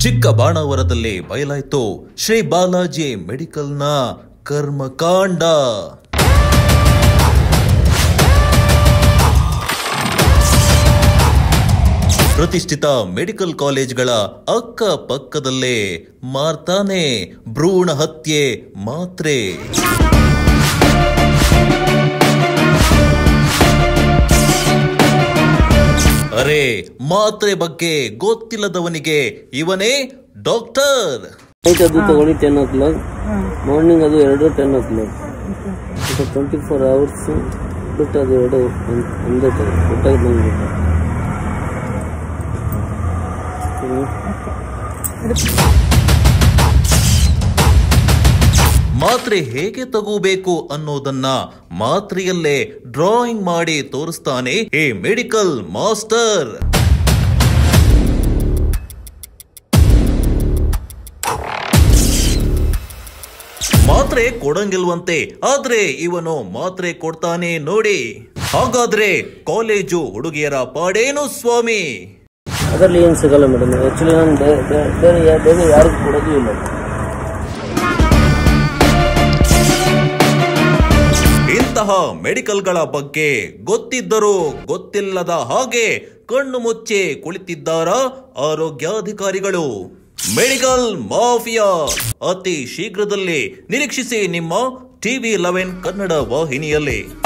ಚಿಕ್ಕಬಾಣಾವರದಲ್ಲಿ ಬಯಲಾಯ್ತು ಶ್ರೀ ಬಾಲಾಜಿ ಮೆಡಿಕಲ್ನ ಕರ್ಮಕಾಂಡ ಪ್ರತಿಷ್ಠಿತ ಮೆಡಿಕಲ್ ಕಾಲೇಜ್ಗಳ ಅಕ್ಕಪಕ್ಕದಲ್ಲೇ ಮಾರ್ತಾನೆ ಭ್ರೂಣ ಹತ್ಯೆ ಮಾತ್ರೆ ಅರೆ ಮಾತ್ರೆ ಬಗ್ಗೆ ಗೊತ್ತಿಲ್ಲದವನಿಗೆ ಇವನೇ ಡಾಕ್ಟರ್ ನೈಟ್ ಅದು ತಗೊಳ್ಳಿ ಟೆನ್ ಓ ಕ್ಲಾಕ್ ಮಾರ್ನಿಂಗ್ ಅದು ಎರಡು ಟೆನ್ ಓ ಕ್ಲಾಕ್ ಇದು ಟ್ವೆಂಟಿ ಫೋರ್ ಅವರ್ಸ್ ಬಿಟ್ಟು ಅದು ಎರಡು ಒಂದ್- ಒಂದೇ ಟೈಮ್ ಒಟ್ಟಾಗಿ ಬಂದ್ಬಿಟ್ಟು ಮಾತ್ರೆ ಹೇಗೆ ತಗೋಬೇಕು ಅನ್ನೋದನ್ನ ಮಾತ್ರೆಯಲ್ಲೇ ಡ್ರಾಯಿಂಗ್ ಮಾಡಿ ತೋರಿಸ್ತಾನೆ ಈ ಮೆಡಿಕಲ್ ಮಾಸ್ಟರ್ ಮಾತ್ರೆ ಕೊಡಂಗಿಲ್ವಂತೆ ಆದ್ರೆ ಇವನು ಮಾತ್ರೆ ಕೊಡ್ತಾನೆ ನೋಡಿ ಹಾಗಾದ್ರೆ ಕಾಲೇಜು ಹುಡುಗಿಯರ ಪಾಡೇನು ಸ್ವಾಮಿ ಅದರಲ್ಲಿ ಏನು ಸಿಗಲ್ಲ ಮೇಡಮ್ ಆ್ಯಕ್ಚುಲಿ ನಾನು ಬೇ- ಬೇ- ಬೇರೆ ಯಾ- ಬೇರೆ ಯಾರಿಗೂ ಕೊಡೋದು ಇಲ್ಲ ಇಂತಹ ಮೆಡಿಕಲ್ಗಳ ಬಗ್ಗೆ ಗೊತ್ತಿದ್ದರೂ ಗೊತ್ತಿಲ್ಲದ ಹಾಗೆ ಕಣ್ಣು ಮುಚ್ಚಿ ಕುಳಿತಿದ್ದಾರಾ ಆರೋಗ್ಯಾಧಿಕಾರಿಗಳು ಮೆಡಿಕಲ್ ಮಾಫಿಯಾ ಅತಿ ಶೀಘ್ರದಲ್ಲಿ ನಿರೀಕ್ಷಿಸಿ ನಿಮ್ಮ ಟಿವಿ ಲೆವೆನ್ ಕನ್ನಡ ವಾಹಿನಿಯಲ್ಲಿ